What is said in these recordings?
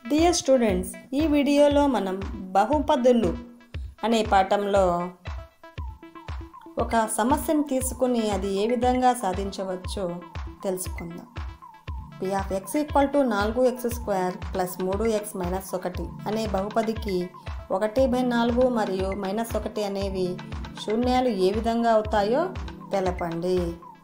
dear students ఈ వీడియోలో మనం బహుపదులు అనే పాఠంలో ఒక సమస్యను తీసుకుని అది ఏ విధంగా సాధించవచ్చో తెలుసుకుందాం P of X equal to నాలుగు ఎక్స్ స్క్వేర్ ప్లస్ మూడు ఎక్స్ మైనస్ ఒకటి అనే బహుపదికి ఒకటి బై నాలుగు మరియు మైనస్ ఒకటి అనేవి శూన్యాలు ఏ విధంగా అవుతాయో తెలపండి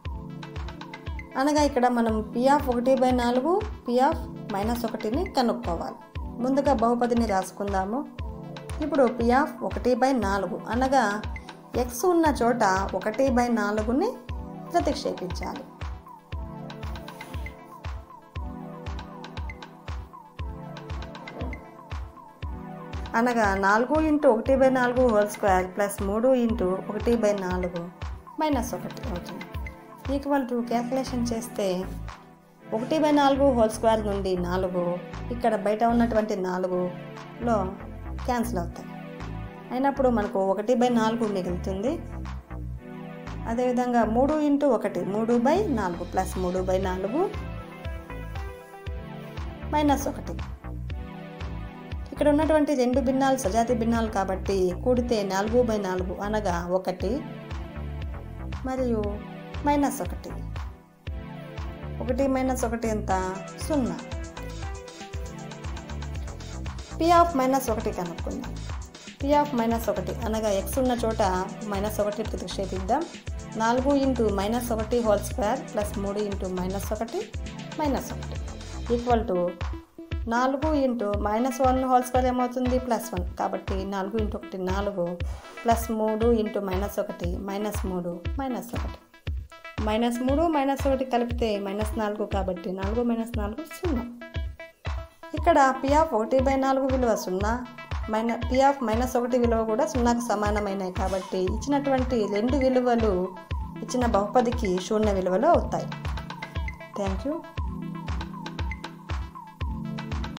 అనగా ఇక్కడ మనం పి ఆఫ్ ఒకటి బై నాలుగు పి ఆఫ్ మైనస్ ఒకటిని కనుక్కోవాలి ముందుగా బహుపదిని రాసుకుందాము ఇప్పుడు పి ఆఫ్ ఒకటి బై నాలుగు అనగా ఎక్స్ ఉన్న చోట ఒకటి బై నాలుగుని ప్రతిక్షేపించాలి అనగా నాలుగు ఇంటూ ఒకటి బై నాలుగు హోల్ స్క్వేర్ ప్లస్ మూడు ఇంటూ ఒకటి బై నాలుగు మైనస్ ఒకటి అవుతుంది ఈక్వల్ టు క్యాల్కులేషన్ చేస్తే ఒకటి బై నాలుగు హోల్ స్క్వేర్ నుండి నాలుగు ఇక్కడ బయట ఉన్నటువంటి నాలుగులో క్యాన్సిల్ అవుతాయి అయినప్పుడు మనకు ఒకటి బై నాలుగు మిగులుతుంది అదేవిధంగా మూడు ఇంటూ ఒకటి మూడు బై నాలుగు ప్లస్ మూడు బై నాలుగు మైనస్ ఒకటి ఇక్కడ ఉన్నటువంటి రెండు భిన్నాలు సజాతి భిన్నాలు కాబట్టి కూడితే నాలుగు బై నాలుగు అనగా ఒకటి మరియు మైనస్ ఒకటి ఒకటి మైనస్ ఒకటి ఎంత సున్నా పి ఆఫ్ మైనస్ ఒకటి కనుక్కుందాం పి ఆఫ్ మైనస్ ఒకటి అనగా ఎక్స్ ఉన్న చోట మైనస్ ఒకటి ప్రతిక్షేపిద్దాం నాలుగు ఇంటూ మైనస్ ఒకటి హోల్ స్క్వేర్ ప్లస్ మూడు ఇంటూ మైనస్ ఒకటి మైనస్ ఒకటి ఈక్వల్ టు నాలుగు into minus one whole square ఏమవుతుంది ప్లస్ వన్ కాబట్టి నాలుగు ఇంటూ ఒకటి నాలుగు ప్లస్ మూడు ఇంటూ మైనస్ ఒకటి మైనస్ మూడు మైనస్ ఒకటి మైనస్ మూడు మైనస్ ఒకటి కలిపితే మైనస్ నాలుగు కాబట్టి నాలుగు మైనస్ నాలుగు సున్నా ఇక్కడ పి ఆఫ్ ఒకటి బై నాలుగు విలువ సున్నా మైన పి ఆఫ్ మైనస్ ఒకటి విలువ కూడా సున్నాకు సమానమైనవి కాబట్టి ఇచ్చినటువంటి రెండు విలువలు ఇచ్చిన బహుపదికి శూన్య విలువలు అవుతాయి థ్యాంక్ యూ